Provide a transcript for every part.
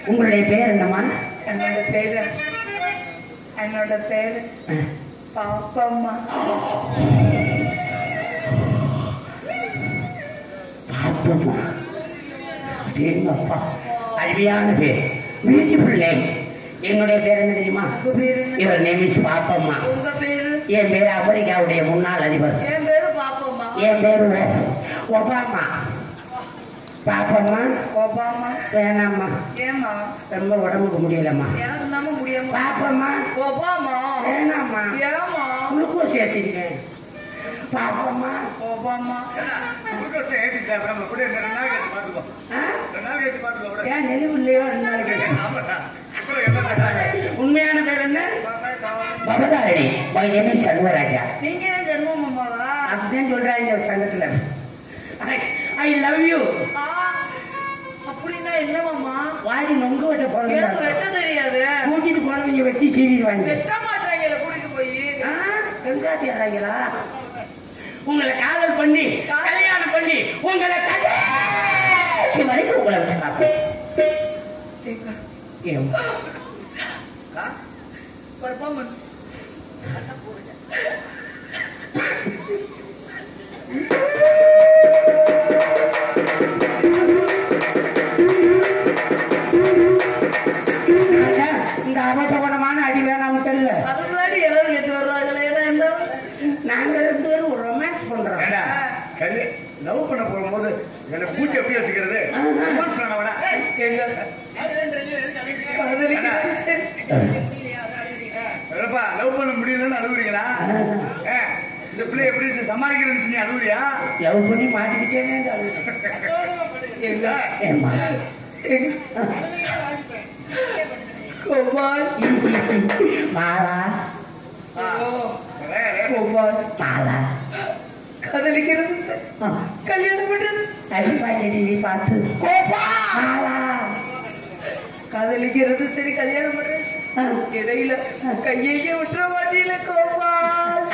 உங்களுடைய பேர் என்னம்மா என்னோட பேரு என்னோட பேரு பாப்பம்மா பாப்பம்மா அப்பா அருமையான பேர் பியூட்டிஃபுல் நேம் என்னுடைய பேர் என்ன தெரியுமா உங்க பேரு இவர் நேம் இஸ் பாப்பம்மா உங்க பேரு என் பேர் அமெரிக்காவுடைய முன்னாள் அதிபர் என் பேரு பாப்பம்மா என் பேர் ஒ- ஒபாமா பாப்பம்மா ஒபாமா வேணாம்மா ஏமா ரொம்ப உடம்புக்கு முடியலம்மா எனக்கு நம்ம முடியாம பாப்பம்மா ஒபாமா வேணாம்மா ஏமா குளுக்கோஸ் ஏற்றிருக்கேன் பாப்பம்மா ஒபாமா குளுக்கோஸ் ஏத்திட்டாங்க. நம்ம கூட ரெண்டு நாள் கழிச்சு பார்த்துக்கோ. ஆ? ரெண்டு நாள் கழிச்சு பார்த்துக்கோ கூட. ஏன் நெளிவு இல்லையோ ரெண்டு நாள் கேட்டேன் ஆமாடா. இப்போ என்ன சொல்றாங்க? உண்மையான பேர் என்ன Bagatharani my name is Shanmugaraja நீங்க ஏன் ஜென்மம் அம்மாவா அப்படிதான் சொல்றாங்க ஒரு சங்கத்துல ஐ லவ் யூ ஆ, அப்படின்னா என்ன மாமா வாடி நொங்கு வச்ச எனக்கு போறீங்க வெட்ட தெரியாது கூட்டிட்டு போறவங்க வெட்டி சீவிடுவாங்க வெட்ட மாட்டாங்கல்ல கூட்டிட்டு போய் ஆ, வெங்காத்தி அறாங்களா உங்களை காதல் பண்ணி கல்யாணம் பண்ணி உங்களை கடைசி வரைக்கும் உங்களை வச்சு காப்பேன் ஏன்? பர்ஃபார்மன்ஸ் ராஜா, இந்த அவசரமான அடி வேணாம் தெரியல அதுக்கு முன்னாடி எல்லாரும் கேட்டு வர்றாங்களே என்ன என்ன நாங்க ரெண்டு பேரும் ஒரு ரொமான்ஸ் பண்றோம் ஏண்டா, கல்வி லவ் பண்ண போகும்போது என்ன பூச்சி எப்படி வச்சுக்கிறது ஆஹா. ரொமான்ஸ் வேணாம் கேங்க காதலிக்கிறது என்னப்பா லவ் பண்ண முடியலன்னு அழுகுறீங்களா ஏ, இந்த பிள்ளை எப்படி சமாளிக்கிறேன்னு சொல்லி அழுகுறியா லவ் பண்ணி மாட்டிக்கிட்டேனே எங்க ஏம்மா கோபால் மாலா ஆ. ஓ, ஏ, ஏ, கோபால் மாலா காதலிக்கிறது சரி. ஆ, கல்யாணம் பண்றது அடிப்பாடி பார்த்து கோபா மாலா காதலிக்கிறது சரி கல்யாணம் பண்றது சரி. ஆ, இடையில கையையே விட்டுற மாட்டீங்கள கோபால்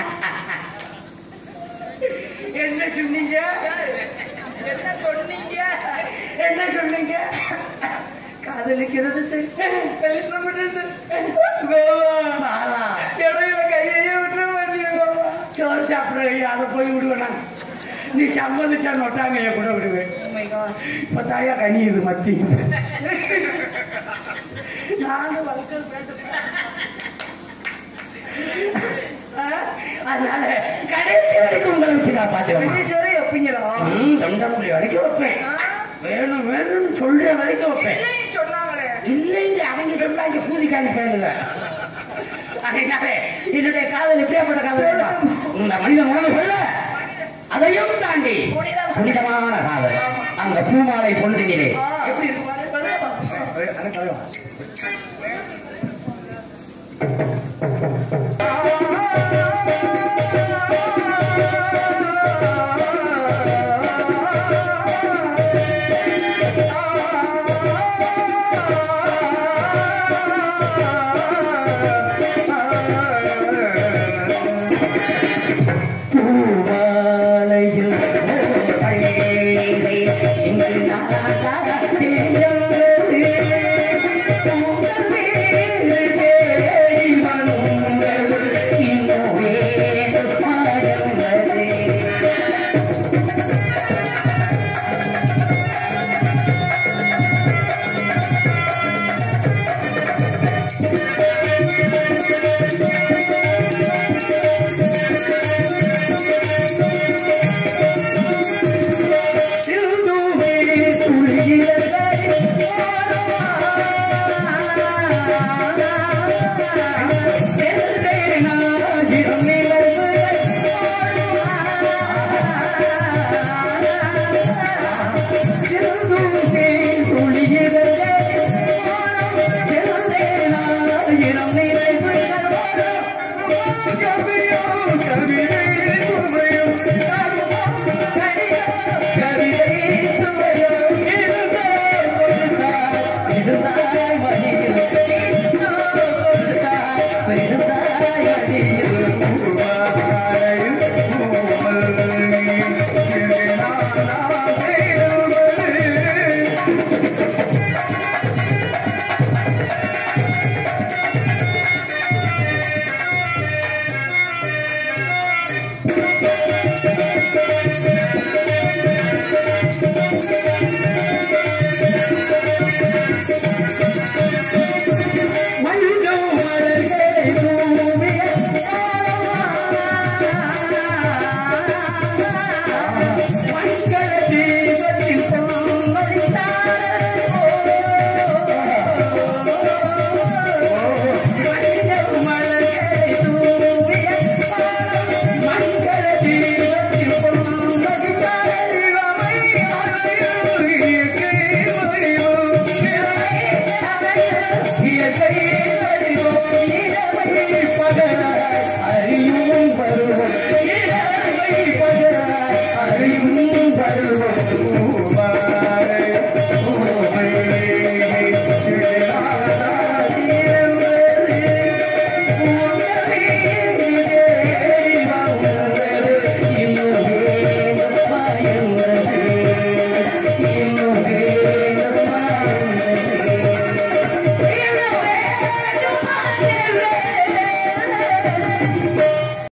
என்ன சொன்னீங்க என்ன சொன்னீங்க என்ன சொன்னீங்க காதலிக்கிறது சரி கல்யாணம் பண்றது சரி. கோபால் மாலா இடையில கையையே விட்டுற மாட்டீங்க கோபால் சோறு சாப்பிட்றீங்க அதை போய் விடுவேனா நீ சம்மதிச்சா நொட்டாங்க கூட விடுவேன் Oh my God. இப்போ தாயா கனியுது மத்தி நானும் வளர்க்கறது வேண்டும் அதனால கடைசி வரைக்கும் உங்களை வச்சு காப்பாற்றுவேன் வெங்கடேஸ்வரி வைப்பீங்களா தொண்டமுடி வரைக்கும் வைப்பேன் ஆ, வேணும் வேணும்னு சொல்ற வரைக்கும் வைப்பேன் இல்லைன்னு சொன்னாங்களே இல்லைங்க அவங்க சொன்னாங்க பூதிக்கான பேருங்க அதனால என்னுடைய காதல் எப்படியாப்பட்ட காதல் தெரியுமா? இந்த மனிதன் உணவு சொல்ல அதையும் தாண்டி புனிதம். புனிதமான காதல் அந்த பூமாலை பொழுதினிலே ஆ, எப்படி இருக்கு பாருங்க, சொல்லுங்க பாப்போம். ஏ, அண்ணன் தலைவா. பூமாலையில் ஓர் பள்ளியிலே இங்கு நான்